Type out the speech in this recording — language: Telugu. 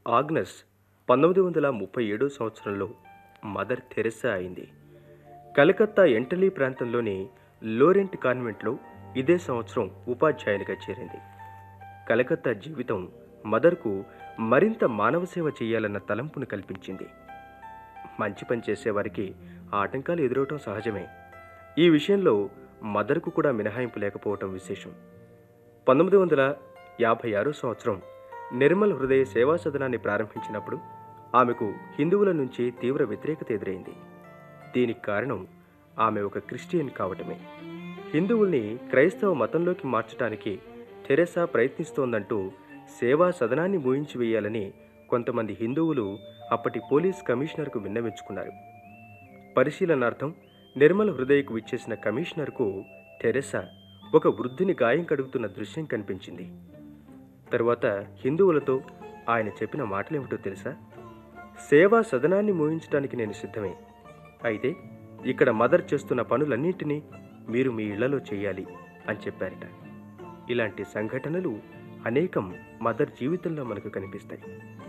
ఆగ్నస్ పంతొమ్మిది వందల ముప్పై ఏడో సంవత్సరంలో మదర్ థెరెస్సా అయింది కలకత్తా ఎంటలీ ప్రాంతంలోని లోరెంట్ కాన్వెంట్లో ఇదే సంవత్సరం ఉపాధ్యాయునిగా చేరింది కలకత్తా జీవితం మదర్కు మరింత మానవ సేవ చేయాలన్న తలంపును కల్పించింది మంచి పని చేసేవారికి ఆటంకాలు ఎదురవటం సహజమే ఈ విషయంలో మదర్కు కూడా మినహాయింపు లేకపోవటం విశేషం పంతొమ్మిది వందల యాభై ఆరో సంవత్సరం నిర్మల్ హృదయ సేవా సదనాన్ని ప్రారంభించినప్పుడు ఆమెకు హిందువుల నుంచి తీవ్ర వ్యతిరేకత ఎదురైంది దీనికి కారణం ఆమె ఒక క్రిస్టియన్ కావటమే హిందువుల్ని క్రైస్తవ మతంలోకి మార్చడానికి తెరెసా ప్రయత్నిస్తోందంటూ సేవా సదనాన్ని మూయించి వేయాలని కొంతమంది హిందువులు అప్పటి పోలీస్ కమిషనర్కు విన్నవించుకున్నారు పరిశీలనార్థం నిర్మల్ హృదయకు విచ్చేసిన కమిషనర్కు తెరెసా ఒక వృద్ధుని గాయం కడుగుతున్న దృశ్యం కనిపించింది తరువాత హిందువులతో ఆయన చెప్పిన మాటలేమిటో తెలుసా సేవా సదనాన్ని మోయించడానికి నేను సిద్ధమే అయితే ఇక్కడ మదర్ చేస్తున్న పనులన్నింటినీ మీరు మీ ఇళ్లలో చేయాలి అని చెప్పారట ఇలాంటి సంఘటనలు అనేకం మదర్ జీవితంలో మనకు కనిపిస్తాయి